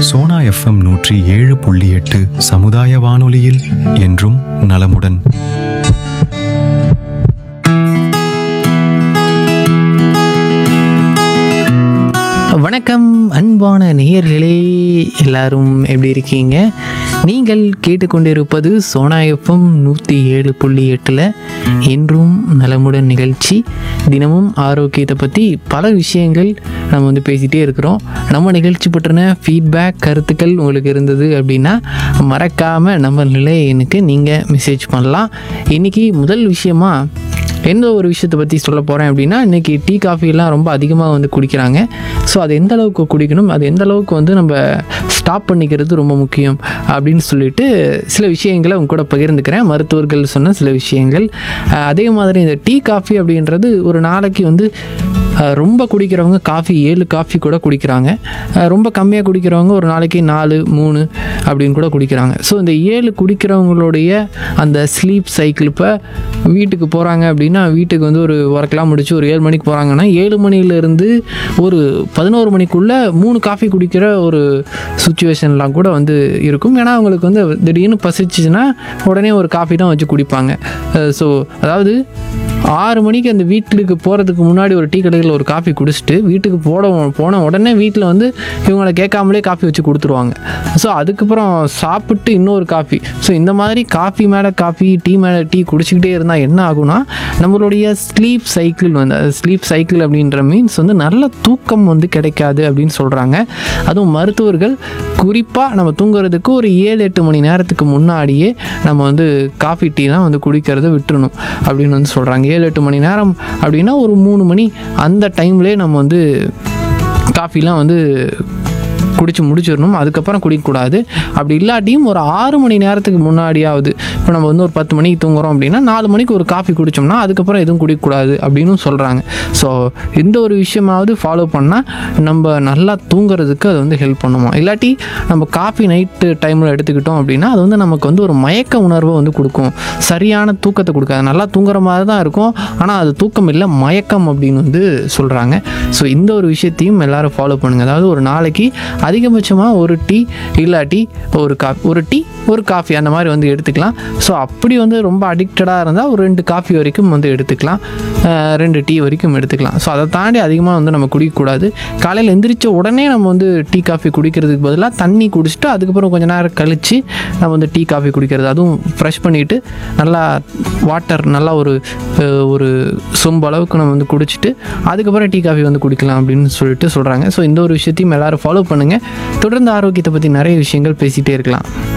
Sona FM நூற்றி ஏழு புள்ளி எட்டு சமுதாய வானொலியில் என்றும் நலமுடன் வணக்கம் அன்பான நேயர்களே எல்லாரும் எப்படி இருக்கீங்க நீங்கள் கேட்டுக்கொண்டிருப்பது சோனா எஃப்எம் நூற்றி ஏழு புள்ளி எட்டில் என்றும் நலமுடன் நிகழ்ச்சி தினமும் ஆரோக்கியத்தை பற்றி பல விஷயங்கள் நம்ம வந்து பேசிகிட்டே இருக்கிறோம் நம்ம நிகழ்ச்சி பற்றின ஃபீட்பேக் கருத்துக்கள் உங்களுக்கு இருந்தது அப்படின்னா மறக்காமல் நம்ம நிலையனுக்கு நீங்கள் மெசேஜ் பண்ணலாம் இன்றைக்கி முதல் விஷயமா எந்த ஒரு விஷயத்தை பற்றி சொல்ல போகிறேன் அப்படின்னா இன்றைக்கி டீ காஃபிலாம் ரொம்ப அதிகமாக வந்து குடிக்கிறாங்க ஸோ அது எந்த அளவுக்கு குடிக்கணும் அது எந்த அளவுக்கு வந்து நம்ம ஸ்டாப் பண்ணிக்கிறது ரொம்ப முக்கியம் அப்படின்னு சொல்லிட்டு சில விஷயங்களை உங்க கூட பகிர்ந்துக்கிறேன் மருத்துவர்கள் சொன்ன சில விஷயங்கள் அஹ் அதே மாதிரி இந்த டீ காஃபி அப்படின்றது ஒரு நாளைக்கு வந்து அஹ் ரொம்ப குடிக்கிறவங்க காஃபி ஏழு காஃபி கூட குடிக்கிறாங்க அஹ் ரொம்ப கம்மியாக குடிக்கிறவங்க ஒரு நாளைக்கு நாலு மூணு அப்படின்னு கூட குடிக்கிறாங்க ஸோ இந்த ஏழு குடிக்கிறவங்களுடைய அந்த ஸ்லீப் சைக்கிள் இப்போ வீட்டுக்கு போகிறாங்க அப்படின்னா வீட்டுக்கு வந்து ஒரு ஒர்க்லாம் முடிச்சு ஒரு ஏழு மணிக்கு போகிறாங்கன்னா ஏழு மணிலேருந்து ஒரு பதினோரு மணிக்குள்ளே மூணு காஃபி குடிக்கிற ஒரு சுச்சுவேஷன்லாம் கூட வந்து இருக்கும் ஏன்னா அவங்களுக்கு வந்து திடீர்னு பசிச்சுன்னா உடனே ஒரு காஃபி தான் வச்சு குடிப்பாங்க ஸோ அதாவது ஆறு மணிக்கு அந்த வீட்டுக்கு போகிறதுக்கு முன்னாடி ஒரு டீ கடையில் ஒரு காஃபி குடிச்சிட்டு வீட்டுக்கு போட போன உடனே வீட்டில் வந்து இவங்களை கேட்காமலே காஃபி வச்சு கொடுத்துருவாங்க ஸோ அதுக்கப்புறம் சாப்பிட்டு இன்னொரு காஃபி ஸோ இந்த மாதிரி காஃபி மேலே காஃபி டீ மேலே டீ குடிச்சிக்கிட்டே இருந்தால் என்ன ஆகும்னா நம்மளுடைய ஸ்லீப் சைக்கிள் வந்து ஸ்லீப் சைக்கிள் அப்படின்ற மீன்ஸ் வந்து நல்ல தூக்கம் வந்து கிடைக்காது அப்படின்னு சொல்கிறாங்க அதுவும் மருத்துவர்கள் குறிப்பாக நம்ம தூங்குறதுக்கு ஒரு ஏழு எட்டு மணி நேரத்துக்கு முன்னாடியே நம்ம வந்து காஃபி டீலாம் வந்து குடிக்கிறத விட்டுறணும் அப்படின்னு வந்து சொல்கிறாங்க ஏழு எட்டு மணி நேரம் அப்படின்னா ஒரு மூணு மணி அந்த டைம்லேயே நம்ம வந்து காஃபிலாம் வந்து குடிச்சு முடிச்சிடணும் அதுக்கப்புறம் குடிக்கக்கூடாது அப்படி இல்லாட்டியும் ஒரு ஆறு மணி நேரத்துக்கு முன்னாடியாவது இப்போ நம்ம வந்து ஒரு பத்து மணிக்கு தூங்குறோம் அப்படின்னா நாலு மணிக்கு ஒரு காஃபி குடித்தோம்னா அதுக்கப்புறம் எதுவும் குடிக்கக்கூடாது அப்படின்னு சொல்கிறாங்க ஸோ இந்த ஒரு விஷயமாவது ஃபாலோ பண்ணால் நம்ம நல்லா தூங்குறதுக்கு அது வந்து ஹெல்ப் பண்ணுமா இல்லாட்டி நம்ம காஃபி நைட்டு டைமில் எடுத்துக்கிட்டோம் அப்படின்னா அது வந்து நமக்கு வந்து ஒரு மயக்க உணர்வை வந்து கொடுக்கும் சரியான தூக்கத்தை கொடுக்காது நல்லா தூங்குற மாதிரி தான் இருக்கும் ஆனால் அது தூக்கம் இல்லை மயக்கம் அப்படின்னு வந்து சொல்கிறாங்க ஸோ இந்த ஒரு விஷயத்தையும் எல்லாரும் ஃபாலோ பண்ணுங்கள் அதாவது ஒரு நாளைக்கு அதிகபட்சமாக ஒரு டீ இல்லாட்டி ஒரு காஃபி ஒரு டீ ஒரு காஃபி அந்த மாதிரி வந்து எடுத்துக்கலாம் ஸோ அப்படி வந்து ரொம்ப அடிக்டடாக இருந்தால் ஒரு ரெண்டு காஃபி வரைக்கும் வந்து எடுத்துக்கலாம் அஹ் ரெண்டு டீ வரைக்கும் எடுத்துக்கலாம் ஸோ அதை தாண்டி அதிகமாக வந்து நம்ம குடிக்கக்கூடாது காலையில் எந்திரிச்ச உடனே நம்ம வந்து டீ காஃபி குடிக்கிறதுக்கு பதிலாக தண்ணி குடிச்சிட்டு அதுக்கப்புறம் கொஞ்ச நேரம் கழித்து நம்ம வந்து டீ காஃபி குடிக்கிறது அதுவும் ஃப்ரெஷ் பண்ணிவிட்டு நல்லா வாட்டர் நல்லா ஒரு அஹ், ஒரு சொம்பு அளவுக்கு நம்ம வந்து குடிச்சிட்டு அதுக்கப்புறம் டீ காஃபி வந்து குடிக்கலாம் அப்படின்னு சொல்லிட்டு சொல்கிறாங்க ஸோ இந்த ஒரு விஷயத்தையும் எல்லாரும் ஃபாலோ பண்ணுங்கள் தொடர்ந்து ஆரோக்கியத்தை பற்றி நிறைய விஷயங்கள் பேசிகிட்டே இருக்கலாம்